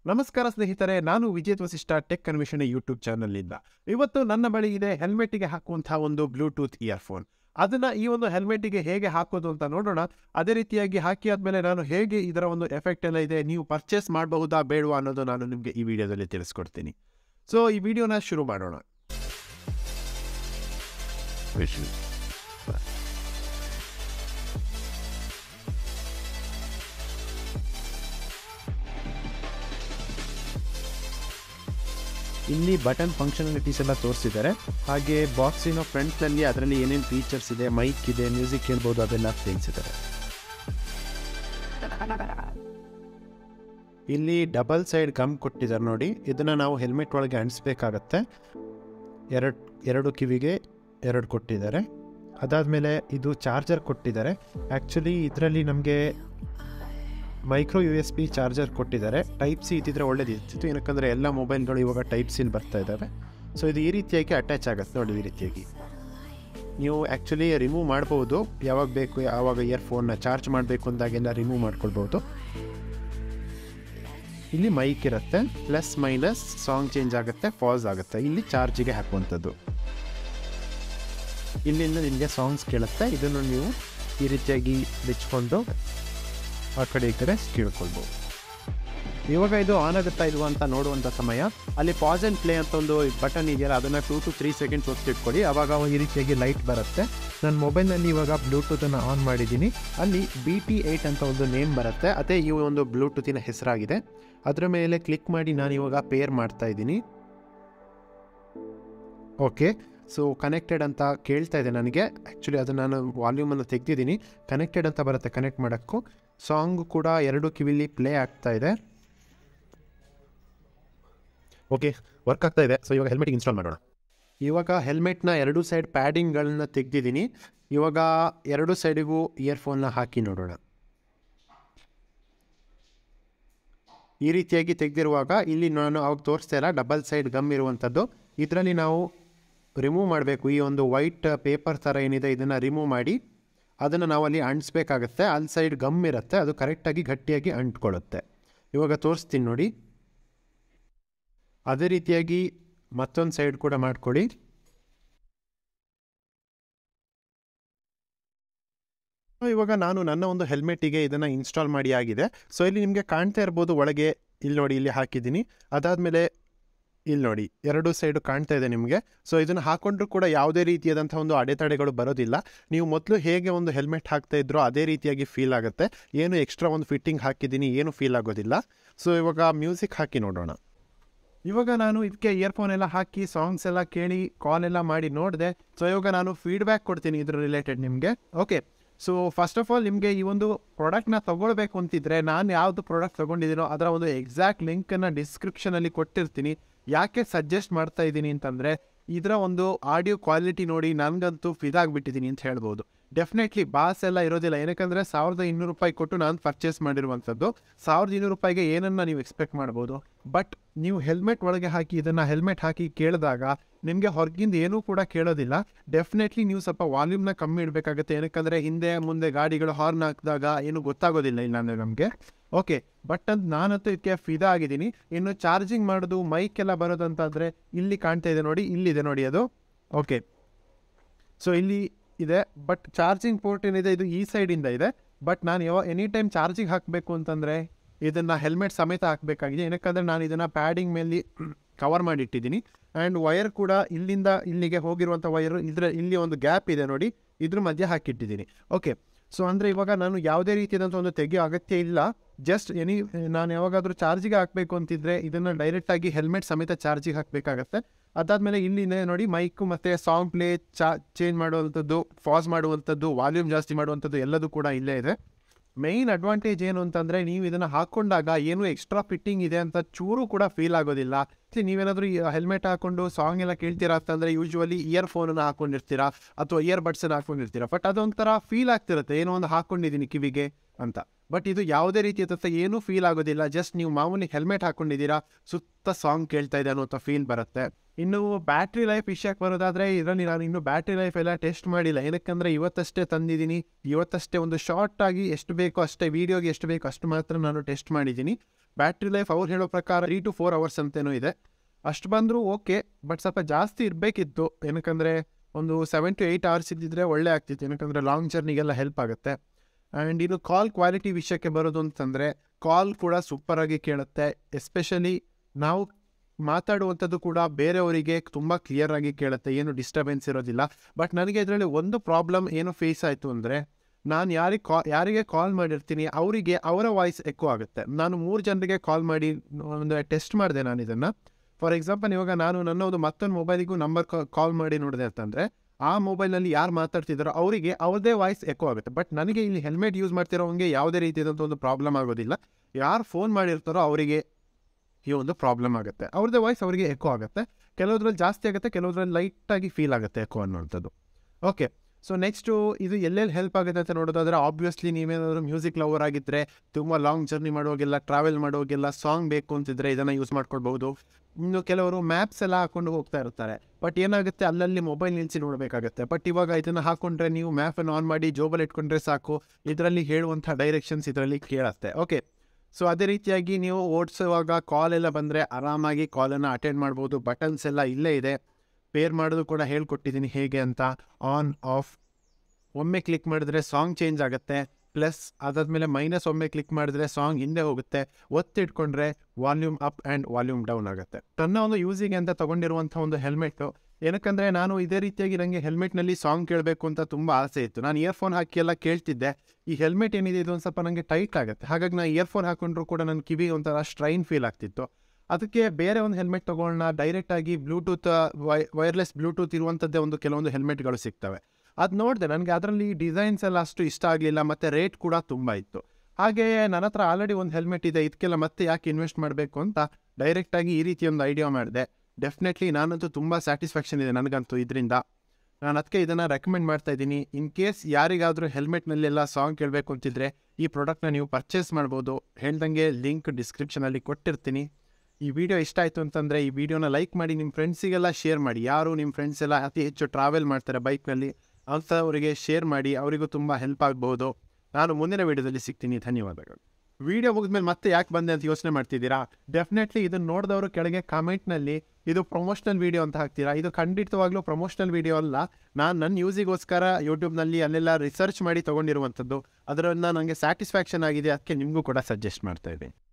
ನಮಸ್ಕಾರ ಸ್ನೇಹಿತರೆ ನಾನು ವಿಜೇತ್ ವಸಿಷ್ಠ ಟೆಕ್ ಅನ್ವೇಷಣೆ ಯೂಟ್ಯೂಬ್ ಚಾನಲ್ನಿಂದ ಇವತ್ತು ನನ್ನ ಬಳಿ ಇದೆ ಹೆಲ್ಮೆಟ್ಗೆ ಹಾಕುವಂತಹ ಒಂದು ಬ್ಲೂಟೂತ್ ಇಯರ್ಫೋನ್ ಅದನ್ನ ಈ ಒಂದು ಹೆಲ್ಮೆಟ್ಗೆ ಹೇಗೆ ಹಾಕೋದು ಅಂತ ನೋಡೋಣ ಅದೇ ರೀತಿಯಾಗಿ ಹಾಕಿ ಆದ್ಮೇಲೆ ನಾನು ಹೇಗೆ ಇದರ ಒಂದು ಎಫೆಕ್ಟ್ ಎಲ್ಲ ಇದೆ ನೀವು ಪರ್ಚೇಸ್ ಮಾಡಬಹುದಾ ಬೇಡವಾ ಅನ್ನೋದು ನಾನು ನಿಮಗೆ ಈ ವಿಡಿಯೋದಲ್ಲಿ ತಿಳಿಸ್ಕೊಡ್ತೀನಿ ಸೊ ಈ ವಿಡಿಯೋನ ಶುರು ಮಾಡೋಣ ಇಲ್ಲಿ ಬಟನ್ ಫಂಕ್ಷನಾಲಿಟೀಸ್ ಎಲ್ಲ ತೋರಿಸಿದ್ದಾರೆ ಹಾಗೆ ಬಾಕ್ಸಿನ ಫ್ರಂಟ್ನಲ್ಲಿ ಅದರಲ್ಲಿ ಏನೇನು ಫೀಚರ್ಸ್ ಇದೆ ಮೈಕ್ ಇದೆ ಮ್ಯೂಸಿಕ್ ಕೇಳ್ಬೋದು ಅದೆಲ್ಲ ತಿಳಿಸಿದ್ದಾರೆ ಇಲ್ಲಿ ಡಬಲ್ ಸೈಡ್ ಗಮ್ ಕೊಟ್ಟಿದ್ದಾರೆ ನೋಡಿ ಇದನ್ನು ನಾವು ಹೆಲ್ಮೆಟ್ ಒಳಗೆ ಅಂಟಿಸ್ಬೇಕಾಗತ್ತೆ ಎರಡು ಎರಡು ಕಿವಿಗೆ ಎರಡು ಕೊಟ್ಟಿದ್ದಾರೆ ಅದಾದಮೇಲೆ ಇದು ಚಾರ್ಜರ್ ಕೊಟ್ಟಿದ್ದಾರೆ ಆ್ಯಕ್ಚುಲಿ ಇದರಲ್ಲಿ ನಮಗೆ micro U S B charger ಕೊಟ್ಟಿದ್ದಾರೆ ಟೈಪ್ ಸಿ ಇದ್ದಿದ್ರೆ ಒಳ್ಳೇದಿರ್ತಿತ್ತು ಏನಕ್ಕಂದರೆ ಎಲ್ಲ ಮೊಬೈಲ್ಗಳು ಇವಾಗ ಟೈಪ್ ಸಿಲ್ ಬರ್ತಾ ಇದ್ದಾವೆ ಸೊ ಇದು ಈ ರೀತಿಯಾಗಿ ಅಟ್ಯಾಚ್ ಆಗುತ್ತೆ ನೋಡಿ ಈ ರೀತಿಯಾಗಿ ನೀವು ಆ್ಯಕ್ಚುಲಿ ರಿಮೂವ್ ಮಾಡ್ಬೋದು ಯಾವಾಗ ಬೇಕು ಯಾವಾಗ ಇಯರ್ಫೋನ್ನ ಚಾರ್ಜ್ ಮಾಡಬೇಕು ಅಂದಾಗೆಲ್ಲ ರಿಮೂವ್ ಮಾಡ್ಕೊಳ್ಬೋದು ಇಲ್ಲಿ ಮೈಕ್ ಇರುತ್ತೆ ಪ್ಲಸ್ ಮೈನಸ್ ಸಾಂಗ್ ಚೇಂಜ್ ಆಗುತ್ತೆ ಪಾಸ್ ಆಗುತ್ತೆ ಇಲ್ಲಿ ಚಾರ್ಜಿಗೆ ಹಾಕುವಂಥದ್ದು ಇಲ್ಲಿಂದ ನಿಮಗೆ ಸಾಂಗ್ಸ್ ಕೇಳುತ್ತೆ ಇದನ್ನು ನೀವು ಈ ರೀತಿಯಾಗಿ ಬಿಚ್ಕೊಂಡು ಆ ಕಡೆ ಈ ಕಡೆ ಕೇಳ್ಕೊಳ್ಬೋದು ಇವಾಗ ಇದು ಆನ್ ಆಗುತ್ತಾ ಇಲ್ವಾ ಅಂತ ನೋಡುವಂಥ ಸಮಯ ಅಲ್ಲಿ ಪಾಸ್ ಆ್ಯಂಡ್ ಪ್ಲೇ ಅಂತ ಒಂದು ಬಟನ್ ಇದೆಯಲ್ಲ ಅದನ್ನು ಟೂ ಟು ತ್ರೀ ಸೆಕೆಂಡ್ಸ್ ಒತ್ತಿಟ್ಕೊಳ್ಳಿ ಆವಾಗ ಈ ರೀತಿಯಾಗಿ ಲೈಟ್ ಬರುತ್ತೆ ನನ್ನ ಮೊಬೈಲ್ನಲ್ಲಿ ಇವಾಗ ಬ್ಲೂಟೂತನ್ನು ಆನ್ ಮಾಡಿದ್ದೀನಿ ಅಲ್ಲಿ ಬಿ ಟಿ ಏಯ್ಟ್ ಅಂತ ಒಂದು ನೇಮ್ ಬರುತ್ತೆ ಅದೇ ಈ ಒಂದು ಬ್ಲೂಟೂತಿನ ಹೆಸರಾಗಿದೆ ಅದರ ಮೇಲೆ ಕ್ಲಿಕ್ ಮಾಡಿ ನಾನು ಇವಾಗ ಪೇರ್ ಮಾಡ್ತಾ ಇದ್ದೀನಿ ಓಕೆ ಸೊ ಕನೆಕ್ಟೆಡ್ ಅಂತ ಕೇಳ್ತಾ ಇದೆ ನನಗೆ ಆ್ಯಕ್ಚುಲಿ ಅದು ನಾನು ವಾಲ್ಯೂಮನ್ನು ತೆಗೆದಿದ್ದೀನಿ ಕನೆಕ್ಟೆಡ್ ಅಂತ ಬರುತ್ತೆ ಕನೆಕ್ಟ್ ಮಾಡೋಕ್ಕೂ ಸಾಂಗ್ ಕೂಡ ಎರಡು ಕಿವಿಲಿ ಪ್ಲೇ ಆಗ್ತಾ ಇದೆ ಓಕೆ ವರ್ಕ್ ಆಗ್ತಾ ಇದೆ ಸೊ ಇವಾಗ ಹೆಲ್ಮೆಟ್ಗೆ ಇನ್ಸ್ಟಾಲ್ ಮಾಡೋಣ ಇವಾಗ ಹೆಲ್ಮೆಟ್ನ ಎರಡು ಸೈಡ್ ಪ್ಯಾಡಿಂಗ್ಗಳನ್ನ ತೆಗೆದಿದ್ದೀನಿ ಇವಾಗ ಎರಡು ಸೈಡಿಗೂ ಇಯರ್ಫೋನ್ನ ಹಾಕಿ ನೋಡೋಣ ಈ ರೀತಿಯಾಗಿ ತೆಗೆದಿರುವಾಗ ಇಲ್ಲಿ ನಾನು ಅವಾಗ ತೋರಿಸ್ತಾ ಇಲ್ಲ ಡಬಲ್ ಸೈಡ್ ಗಮ್ ಇರುವಂಥದ್ದು ಇದರಲ್ಲಿ ನಾವು ರಿಮೂವ್ ಮಾಡಬೇಕು ಈ ಒಂದು ವೈಟ್ ಪೇಪರ್ ಥರ ಏನಿದೆ ಇದನ್ನು ರಿಮೂವ್ ಮಾಡಿ ಅದನ್ನು ನಾವು ಅಲ್ಲಿ ಅಂಟಿಸ್ಬೇಕಾಗತ್ತೆ ಅಲ್ಲಿ ಸೈಡ್ ಗಮ್ ಇರುತ್ತೆ ಅದು ಕರೆಕ್ಟಾಗಿ ಗಟ್ಟಿಯಾಗಿ ಅಂಟ್ಕೊಳ್ಳುತ್ತೆ ಇವಾಗ ತೋರಿಸ್ತೀನಿ ನೋಡಿ ಅದೇ ರೀತಿಯಾಗಿ ಮತ್ತೊಂದು ಸೈಡ್ ಕೂಡ ಮಾಡ್ಕೊಳ್ಳಿ ಇವಾಗ ನಾನು ನನ್ನ ಒಂದು ಹೆಲ್ಮೆಟ್ಟಿಗೆ ಇದನ್ನು ಇನ್ಸ್ಟಾಲ್ ಮಾಡಿ ಆಗಿದೆ ಸೊ ಇಲ್ಲಿ ನಿಮಗೆ ಕಾಣ್ತಾ ಇರ್ಬೋದು ಒಳಗೆ ಇಲ್ಲಿ ನೋಡಿ ಇಲ್ಲಿ ಹಾಕಿದ್ದೀನಿ ಅದಾದಮೇಲೆ ಇಲ್ಲಿ ನೋಡಿ ಎರಡು ಸೈಡು ಕಾಣ್ತಾ ಇದೆ ನಿಮಗೆ ಸೊ ಇದನ್ನು ಹಾಕೊಂಡ್ರೂ ಕೂಡ ಯಾವುದೇ ರೀತಿಯಾದಂಥ ಒಂದು ಅಡೆತಡೆಗಳು ಬರೋದಿಲ್ಲ ನೀವು ಮೊದಲು ಹೇಗೆ ಒಂದು ಹೆಲ್ಮೆಟ್ ಹಾಕ್ತಾ ಇದ್ರೋ ಅದೇ ರೀತಿಯಾಗಿ ಫೀಲ್ ಆಗುತ್ತೆ ಏನು ಎಕ್ಸ್ಟ್ರಾ ಒಂದು ಫಿಟ್ಟಿಂಗ್ ಹಾಕಿದ್ದೀನಿ ಏನು ಫೀಲ್ ಆಗೋದಿಲ್ಲ ಸೊ ಇವಾಗ ಮ್ಯೂಸಿಕ್ ಹಾಕಿ ನೋಡೋಣ ಇವಾಗ ನಾನು ಇದಕ್ಕೆ ಇಯರ್ಫೋನ್ ಎಲ್ಲ ಹಾಕಿ ಸಾಂಗ್ಸ್ ಎಲ್ಲ ಕೇಳಿ ಕಾಲ್ ಎಲ್ಲ ಮಾಡಿ ನೋಡಿದೆ ಸೊ ಇವಾಗ ನಾನು ಫೀಡ್ಬ್ಯಾಕ್ ಕೊಡ್ತೀನಿ ಇದ್ರ ರಿಲೇಟೆಡ್ ನಿಮಗೆ okay so first of all ನಿಮಗೆ ಈ ಒಂದು ಪ್ರಾಡಕ್ಟ್ನ ತೊಗೊಳ್ಬೇಕು ಅಂತಿದ್ರೆ ನಾನು ಯಾವುದು ಪ್ರಾಡಕ್ಟ್ ತೊಗೊಂಡಿದ್ದೀನೋ ಅದರ ಒಂದು ಎಕ್ಸಾಕ್ಟ್ ಲಿಂಕನ್ನು ಡಿಸ್ಕ್ರಿಪ್ಷನಲ್ಲಿ ಕೊಟ್ಟಿರ್ತೀನಿ ಯಾಕೆ ಸಜೆಸ್ಟ್ ಮಾಡ್ತಾ ಇದ್ದೀನಿ ಅಂತಂದರೆ ಇದರ ಒಂದು ಆಡಿಯೋ ಕ್ವಾಲಿಟಿ ನೋಡಿ ನನಗಂತೂ ಫಿದಾಗ್ಬಿಟ್ಟಿದ್ದೀನಿ ಅಂತ ಹೇಳ್ಬೋದು ಡೆಫಿನೆಟ್ಲಿ ಬಾಸ್ ಎಲ್ಲ ಇರೋದಿಲ್ಲ ಏನಕ್ಕಂದರೆ ಸಾವಿರದ ಇನ್ನೂರು ರೂಪಾಯಿ ಕೊಟ್ಟು ನಾನು ಪರ್ಚೇಸ್ ಮಾಡಿರುವಂಥದ್ದು ಸಾವಿರದ ಇನ್ನೂರು ರೂಪಾಯಿಗೆ ಏನನ್ನು ನೀವು ಎಕ್ಸ್ಪೆಕ್ಟ್ ಮಾಡ್ಬೋದು ಬಟ್ ನೀವು ಹೆಲ್ಮೆಟ್ ಒಳಗೆ ಹಾಕಿ ಇದನ್ನು ಹೆಲ್ಮೆಟ್ ಹಾಕಿ ಕೇಳಿದಾಗ ನಿಮಗೆ ಹೊರಗಿಂದ ಏನೂ ಕೂಡ ಕೇಳೋದಿಲ್ಲ ಡೆಫಿನೆಟ್ಲಿ ನೀವು ಸ್ವಲ್ಪ ವಾಲ್ಯೂಮ್ನ ಕಮ್ಮಿ ಇಡಬೇಕಾಗುತ್ತೆ ಏನಕ್ಕಂದರೆ ಹಿಂದೆ ಮುಂದೆ ಗಾಡಿಗಳು ಹಾರ್ನ್ ಹಾಕಿದಾಗ ಏನು ಗೊತ್ತಾಗೋದಿಲ್ಲ ಇಲ್ಲಾಂದರೆ ನಮಗೆ ಓಕೆ ಬಟ್ ಅಂತ ನಾನಂತೂ ಇದಕ್ಕೆ ಫಿದಾ ಆಗಿದ್ದೀನಿ ಇನ್ನು ಚಾರ್ಜಿಂಗ್ ಮಾಡೋದು ಮೈಕ್ ಎಲ್ಲ ಬರೋದು ಅಂತಂದರೆ ಇಲ್ಲಿ ಕಾಣ್ತಾ ಇದೆ ನೋಡಿ ಇಲ್ಲಿದೆ ನೋಡಿ ಅದು ಓಕೆ ಸೊ ಇಲ್ಲಿ ಇದೆ ಬಟ್ ಚಾರ್ಜಿಂಗ್ ಪೋರ್ಟ್ ಏನಿದೆ ಇದು ಈ ಸೈಡಿಂದ ಇದೆ ಬಟ್ ನಾನು ಯಾವ ಎನಿ ಟೈಮ್ ಚಾರ್ಜಿಗೆ ಹಾಕಬೇಕು ಅಂತಂದರೆ ಇದನ್ನು ಹೆಲ್ಮೆಟ್ ಸಮೇತ ಹಾಕಬೇಕಾಗಿದೆ ಏನಕ್ಕಂದರೆ ನಾನು ಇದನ್ನು ಪ್ಯಾಡಿಂಗ್ ಮೇಲೆ ಕವರ್ ಮಾಡಿಟ್ಟಿದ್ದೀನಿ ಆ್ಯಂಡ್ ವಯರ್ ಕೂಡ ಇಲ್ಲಿಂದ ಇಲ್ಲಿಗೆ ಹೋಗಿರುವಂಥ ವಯರು ಇದರ ಇಲ್ಲಿ ಒಂದು ಗ್ಯಾಪ್ ಇದೆ ನೋಡಿ ಇದ್ರ ಮಧ್ಯೆ ಹಾಕಿಟ್ಟಿದ್ದೀನಿ ಓಕೆ ಸೊ ಅಂದರೆ ಇವಾಗ ನಾನು ಯಾವುದೇ ರೀತಿಯಾದಂಥ ಒಂದು ತೆಗೆಯೋ ಅಗತ್ಯ ಇಲ್ಲ ಜಸ್ಟ್ ಎನಿ ನಾನು ಯಾವಾಗಾದರೂ ಚಾರ್ಜಿಗೆ ಹಾಕಬೇಕು ಅಂತಿದ್ರೆ ಇದನ್ನು ಡೈರೆಕ್ಟಾಗಿ ಹೆಲ್ಮೆಟ್ ಸಮೇತ ಚಾರ್ಜಿಗೆ ಹಾಕಬೇಕಾಗತ್ತೆ ಅದಾದಮೇಲೆ ಇಲ್ಲಿದೆ ನೋಡಿ ಮೈಕು ಮತ್ತು ಸಾಂಗ್ ಪ್ಲೇ ಚಾ ಚೇಂಜ್ ಮಾಡುವಂಥದ್ದು ಫಾಸ್ ಮಾಡುವಂಥದ್ದು ವಾಲ್ಯೂಮ್ ಜಾಸ್ತಿ ಮಾಡುವಂಥದ್ದು ಎಲ್ಲದೂ ಕೂಡ ಇಲ್ಲೇ ಇದೆ ಮೈನ್ ಅಡ್ವಾಂಟೇಜ್ ಏನು ಅಂತಂದರೆ ನೀವು ಇದನ್ನು ಹಾಕ್ಕೊಂಡಾಗ ಏನು ಎಕ್ಸ್ಟ್ರಾ ಫಿಟ್ಟಿಂಗ್ ಇದೆ ಅಂತ ಚೂರು ಕೂಡ ಫೀಲ್ ಆಗೋದಿಲ್ಲ ನೀವೇನಾದರೂ ಈ ಹೆಲ್ಮೆಟ್ ಹಾಕೊಂಡು ಸಾಂಗ್ ಎಲ್ಲ ಕೇಳ್ತೀರಾ ಅಂತಂದರೆ ಯೂಶ್ವಲಿ ಇಯರ್ ಫೋನನ್ನು ಹಾಕ್ಕೊಂಡಿರ್ತೀರಾ ಅಥವಾ ಇಯರ್ ಬಡ್ಸನ್ನು ಹಾಕ್ಕೊಂಡಿರ್ತೀರಾ ಬಟ್ ಅದೊಂಥರ ಫೀಲ್ ಆಗ್ತಿರುತ್ತೆ ಏನೋ ಒಂದು ಹಾಕ್ಕೊಂಡಿದ್ದೀನಿ ಕಿವಿಗೆ ಅಂತ ಬಟ್ ಇದು ಯಾವುದೇ ರೀತಿಯಾದಂಥ ಏನೂ ಫೀಲ್ ಆಗೋದಿಲ್ಲ ಜಸ್ಟ್ ನೀವು ಮಾಮೂಲಿ ಹೆಲ್ಮೆಟ್ ಹಾಕೊಂಡಿದ್ದೀರಾ ಸುತ್ತ ಸಾಂಗ್ ಕೇಳ್ತಾ ಇದೆ ಅನ್ನೋ ಫೀಲ್ ಬರುತ್ತೆ ಇನ್ನು ಬ್ಯಾಟ್ರಿ ಲೈಫ್ ವಿಷಯಕ್ಕೆ ಬರೋದಾದರೆ ಇದರಲ್ಲಿ ನಾನು ಇನ್ನೂ ಬ್ಯಾಟ್ರಿ ಲೈಫ್ ಎಲ್ಲ ಟೆಸ್ಟ್ ಮಾಡಿಲ್ಲ ಏನಕ್ಕಂದರೆ ಇವತ್ತಷ್ಟೇ ತಂದಿದ್ದೀನಿ ಇವತ್ತಷ್ಟೇ ಒಂದು ಶಾರ್ಟ್ ಆಗಿ ಎಷ್ಟು ಬೇಕೋ ಅಷ್ಟೇ ವೀಡಿಯೋಗೆ ಎಷ್ಟು ಬೇಕೋ ಅಷ್ಟು ಮಾತ್ರ ನಾನು ಟೆಸ್ಟ್ ಮಾಡಿದ್ದೀನಿ ಬ್ಯಾಟ್ರಿ ಲೈಫ್ ಅವ್ರು ಹೇಳೋ ಪ್ರಕಾರ ತ್ರೀ ಟು ಫೋರ್ ಅವರ್ಸ್ ಅಂತೇನೋ ಇದೆ ಅಷ್ಟು ಬಂದರೂ ಓಕೆ ಬಟ್ ಸ್ವಲ್ಪ ಜಾಸ್ತಿ ಇರಬೇಕಿತ್ತು ಏನಕ್ಕಂದರೆ ಒಂದು ಸೆವೆನ್ ಟು ಏಯ್ಟ್ ಅವರ್ಸ್ ಇದ್ದಿದ್ರೆ ಒಳ್ಳೆ ಆಗ್ತಿತ್ತು ಏನಕ್ಕಂದರೆ ಲಾಂಗ್ ಜರ್ನಿಗೆಲ್ಲ ಹೆಲ್ಪ್ ಆಗುತ್ತೆ ಆ್ಯಂಡ್ ಇನ್ನು ಕಾಲ್ ಕ್ವಾಲಿಟಿ ವಿಷಯಕ್ಕೆ ಬರೋದು ಅಂತಂದರೆ ಕಾಲ್ ಕೂಡ ಸೂಪರಾಗಿ ಕೇಳುತ್ತೆ ಎಸ್ಪೆಷಲಿ ನಾವು ಮಾತಾಡುವಂಥದ್ದು ಕೂಡ ಬೇರೆಯವರಿಗೆ ತುಂಬ ಕ್ಲಿಯರ್ ಆಗಿ ಕೇಳುತ್ತೆ ಏನು ಡಿಸ್ಟರ್ಬೆನ್ಸ್ ಇರೋದಿಲ್ಲ ಬಟ್ ನನಗೆ ಇದರಲ್ಲಿ ಒಂದು ಪ್ರಾಬ್ಲಮ್ ಏನು ಫೇಸ್ ಆಯಿತು ಅಂದರೆ ನಾನು ಯಾರಿಗೆ ಕಾ ಯಾರಿಗೆ ಕಾಲ್ ಮಾಡಿರ್ತೀನಿ ಅವರಿಗೆ ಅವರ ವಾಯ್ಸ್ ಎಕ್ಕೋ ಆಗುತ್ತೆ ನಾನು ಮೂರು ಜನರಿಗೆ ಕಾಲ್ ಮಾಡಿ ಒಂದು ಟೆಸ್ಟ್ ಮಾಡಿದೆ ನಾನು ಇದನ್ನು ಫಾರ್ ಎಕ್ಸಾಂಪಲ್ ಇವಾಗ ನಾನು ನನ್ನ ಒಂದು ಮತ್ತೊಂದು ಮೊಬೈಲಿಗೂ ನಂಬರ್ ಕಾಲ್ ಮಾಡಿ ನೋಡಿದೆ ಅಂತಂದರೆ ಆ ಮೊಬೈಲ್ನಲ್ಲಿ ಯಾರು ಮಾತಾಡ್ತಿದ್ದಾರೋ ಅವರಿಗೆ ಅವ್ರದ್ದೇ ವಾಯ್ಸ್ ಎಕೋ ಆಗುತ್ತೆ ಬಟ್ ನನಗೆ ಇಲ್ಲಿ ಹೆಲ್ಮೆಟ್ ಯೂಸ್ ಮಾಡ್ತಿರೋಂಗೆ ಯಾವುದೇ ರೀತಿಯಾದಂಥ ಒಂದು ಪ್ರಾಬ್ಲಮ್ ಆಗೋದಿಲ್ಲ ಯಾರು ಫೋನ್ ಮಾಡಿರ್ತಾರೋ ಅವರಿಗೆ ಈ ಒಂದು ಪ್ರಾಬ್ಲಮ್ ಆಗುತ್ತೆ ಅವ್ರದ್ದೇ ವಾಯ್ಸ್ ಅವರಿಗೆ ಎಕೋ ಆಗುತ್ತೆ ಕೆಲವುದ್ರಲ್ಲಿ ಜಾಸ್ತಿ ಆಗುತ್ತೆ ಕೆಲವುದ್ರಲ್ಲಿ ಲೈಟಾಗಿ ಫೀಲ್ ಆಗುತ್ತೆ ಎಕೋ ಅನ್ನುವಂಥದ್ದು ಓಕೆ ಸೊ ನೆಕ್ಸ್ಟು ಇದು ಎಲ್ಲೆಲ್ಲಿ ಹೆಲ್ಪ್ ಆಗುತ್ತೆ ಅಂತ ನೋಡೋದಾದರೆ ಆಬ್ವಿಯಸ್ಲಿ ನೀವೇನಾದರೂ ಮ್ಯೂಸಿಕ್ ಲವರ್ ಆಗಿದ್ದರೆ ತುಂಬ ಲಾಂಗ್ ಜರ್ನಿ ಮಾಡುವಾಗೆಲ್ಲ ಟ್ರಾವೆಲ್ ಮಾಡುವಾಗೆಲ್ಲ ಸಾಂಗ್ ಬೇಕು ಅಂತಿದ್ರೆ ಇದನ್ನು ಯೂಸ್ ಮಾಡ್ಕೊಳ್ಬಹುದು ಇನ್ನು ಕೆಲವರು ಮ್ಯಾಪ್ಸ್ ಎಲ್ಲ ಹಾಕೊಂಡು ಹೋಗ್ತಾ ಇರ್ತಾರೆ ಬಟ್ ಏನಾಗುತ್ತೆ ಅಲ್ಲಲ್ಲಿ ಮೊಬೈಲ್ ನಿಲ್ಲಿಸಿ ನೋಡಬೇಕಾಗುತ್ತೆ ಬಟ್ ಇವಾಗ ಇದನ್ನು ಹಾಕೊಂಡ್ರೆ ನೀವು ಮ್ಯಾಪನ್ನು ಆನ್ ಮಾಡಿ ಜೋಬಲ್ಲಿ ಇಟ್ಕೊಂಡ್ರೆ ಸಾಕು ಇದರಲ್ಲಿ ಹೇಳುವಂಥ ಡೈರೆಕ್ಷನ್ಸ್ ಇದರಲ್ಲಿ ಕೇಳುತ್ತೆ ಓಕೆ ಸೊ ಅದೇ ರೀತಿಯಾಗಿ ನೀವು ಓಡಿಸುವಾಗ ಕಾಲ್ ಎಲ್ಲ ಬಂದರೆ ಆರಾಮಾಗಿ ಕಾಲನ್ನು ಅಟೆಂಡ್ ಮಾಡ್ಬೋದು ಬಟನ್ಸ್ ಎಲ್ಲ ಇಲ್ಲೇ ಇದೆ ಪೇರ್ ಮಾಡೋದು ಕೂಡ ಹೇಳ್ಕೊಟ್ಟಿದ್ದೀನಿ ಹೇಗೆ ಅಂತ ಆನ್ ಆಫ್ ಒಮ್ಮೆ ಕ್ಲಿಕ್ ಮಾಡಿದ್ರೆ ಸಾಂಗ್ ಚೇಂಜ್ ಆಗುತ್ತೆ ಪ್ಲಸ್ ಅದಾದಮೇಲೆ ಮೈನಸ್ ಒಮ್ಮೆ ಕ್ಲಿಕ್ ಮಾಡಿದ್ರೆ ಸಾಂಗ್ ಹಿಂದೆ ಹೋಗುತ್ತೆ ಒತ್ತಿಟ್ಕೊಂಡ್ರೆ volume up and volume down ಆಗುತ್ತೆ ತನ್ನ ಒಂದು ಯೂಸಿಗೆ ಅಂತ ತೊಗೊಂಡಿರುವಂಥ ಒಂದು ಹೆಲ್ಮೆಟ್ಟು ಏನಕ್ಕಂದರೆ ನಾನು ಇದೇ ರೀತಿಯಾಗಿ ನನಗೆ ಹೆಲ್ಮೆಟ್ನಲ್ಲಿ ಸಾಂಗ್ ಕೇಳಬೇಕು ಅಂತ ತುಂಬ ಆಸೆ ಇತ್ತು ನಾನು ಇಯರ್ಫೋನ್ ಹಾಕಿ ಎಲ್ಲ ಕೇಳ್ತಿದ್ದೆ ಈ ಹೆಲ್ಮೆಟ್ ಏನಿದೆ ಇದು ಒಂದು ಸ್ವಲ್ಪ ನನಗೆ ಟೈಟ್ ಆಗುತ್ತೆ ಹಾಗಾಗಿ ನಾನು ಇಯರ್ಫೋನ್ ಹಾಕೊಂಡ್ರು ಕೂಡ ನನ್ನ ಕಿವಿ ಒಂಥರ ಸ್ಟ್ರೈನ್ ಫೀಲ್ ಆಗ್ತಿತ್ತು ಅದಕ್ಕೆ ಬೇರೆ ಒಂದು ಹೆಲ್ಮೆಟ್ ತೊಗೊಳ್ಳೋಣ ಡೈರೆಕ್ಟಾಗಿ ಬ್ಲೂಟೂತ್ ವೈ ವೈರ್ಲೆಸ್ ಬ್ಲೂಟೂತ್ ಇರುವಂಥದ್ದೇ ಒಂದು ಕೆಲವೊಂದು ಹೆಲ್ಮೆಟ್ಗಳು ಸಿಗ್ತವೆ ಅದು ನೋಡಿದೆ ನನಗೆ ಅದರಲ್ಲಿ ಡಿಸೈನ್ಸ್ ಎಲ್ಲ ಅಷ್ಟು ಇಷ್ಟ ಆಗಲಿಲ್ಲ ಮತ್ತು ರೇಟ್ ಕೂಡ ತುಂಬ ಇತ್ತು ಹಾಗೆ ನನ್ನ ಹತ್ರ ಆಲ್ರೆಡಿ ಒಂದು ಹೆಲ್ಮೆಟ್ ಇದೆ ಇದಕ್ಕೆಲ್ಲ ಮತ್ತೆ ಯಾಕೆ ಇನ್ವೆಸ್ಟ್ ಮಾಡಬೇಕು ಅಂತ ಡೈರೆಕ್ಟಾಗಿ ಈ ರೀತಿ ಒಂದು ಐಡಿಯಾ ಮಾಡಿದೆ ಡೆಫಿನೆಟ್ಲಿ ನಾನಂತೂ ತುಂಬ ಸ್ಯಾಟಿಸ್ಫ್ಯಾಕ್ಷನ್ ಇದೆ ನನಗಂತೂ ಇದರಿಂದ ನಾನು ಅದಕ್ಕೆ ಇದನ್ನು ರೆಕಮೆಂಡ್ ಮಾಡ್ತಾ ಇದ್ದೀನಿ ಇನ್ ಕೇಸ್ ಯಾರಿಗಾದರೂ ಹೆಲ್ಮೆಟ್ನಲ್ಲೆಲ್ಲ ಸಾಂಗ್ ಕೇಳಬೇಕು ಅಂತಿದ್ರೆ ಈ ಪ್ರಾಡಕ್ಟ್ನ ನೀವು ಪರ್ಚೇಸ್ ಮಾಡ್ಬೋದು ಹೇಳ್ದಂಗೆ ಲಿಂಕ್ ಡಿಸ್ಕ್ರಿಪ್ಷನಲ್ಲಿ ಕೊಟ್ಟಿರ್ತೀನಿ ಈ ವಿಡಿಯೋ ಇಷ್ಟ ಆಯಿತು ಅಂತಂದರೆ ಈ ವಿಡಿಯೋನ ಲೈಕ್ ಮಾಡಿ ನಿಮ್ಮ ಫ್ರೆಂಡ್ಸಿಗೆಲ್ಲ ಶೇರ್ ಮಾಡಿ ಯಾರು ನಿಮ್ಮ ಫ್ರೆಂಡ್ಸ್ ಎಲ್ಲ ಅತಿ ಹೆಚ್ಚು ಟ್ರಾವೆಲ್ ಮಾಡ್ತಾರೆ ಬೈಕ್ನಲ್ಲಿ ಅಂಥವರಿಗೆ ಶೇರ್ ಮಾಡಿ ಅವರಿಗೂ ತುಂಬ ಹೆಲ್ಪ್ ಆಗ್ಬೋದು ನಾನು ಮುಂದಿನ ವಿಡಿಯೋದಲ್ಲಿ ಸಿಗ್ತೀನಿ ಧನ್ಯವಾದಗಳು ವಿಡಿಯೋ ಮುಗಿದ್ಮೇಲೆ ಮತ್ತೆ ಯಾಕೆ ಬಂದೆ ಅಂತ ಯೋಚನೆ ಮಾಡ್ತಿದ್ದೀರಾ ಡೆಫಿನೆಟ್ಲಿ ಇದನ್ನು ನೋಡಿದವರು ಕೆಳಗೆ ಕಾಮೆಂಟ್ನಲ್ಲಿ ಇದು ಪ್ರಮೋಷನಲ್ ವಿಡಿಯೋ ಅಂತ ಹಾಕ್ತೀರಾ ಇದು ಖಂಡಿತವಾಗ್ಲೂ ಪ್ರಮೋಷನಲ್ ವಿಡಿಯೋ ಅಲ್ಲ ನಾನು ನನ್ನ ಯೂಸಿಗೋಸ್ಕರ ಯೂಟ್ಯೂಬ್ನಲ್ಲಿ ಅಲ್ಲೆಲ್ಲ ರಿಸರ್ಚ್ ಮಾಡಿ ತೊಗೊಂಡಿರುವಂಥದ್ದು ಅದರಿಂದ ನನಗೆ ಸ್ಯಾಟಿಸ್ಫ್ಯಾಕ್ಷನ್ ಆಗಿದೆ ಅದಕ್ಕೆ ನಿಮಗೂ ಕೂಡ ಸಜೆಸ್ಟ್ ಮಾಡ್ತಾ ಇದ್ದೀನಿ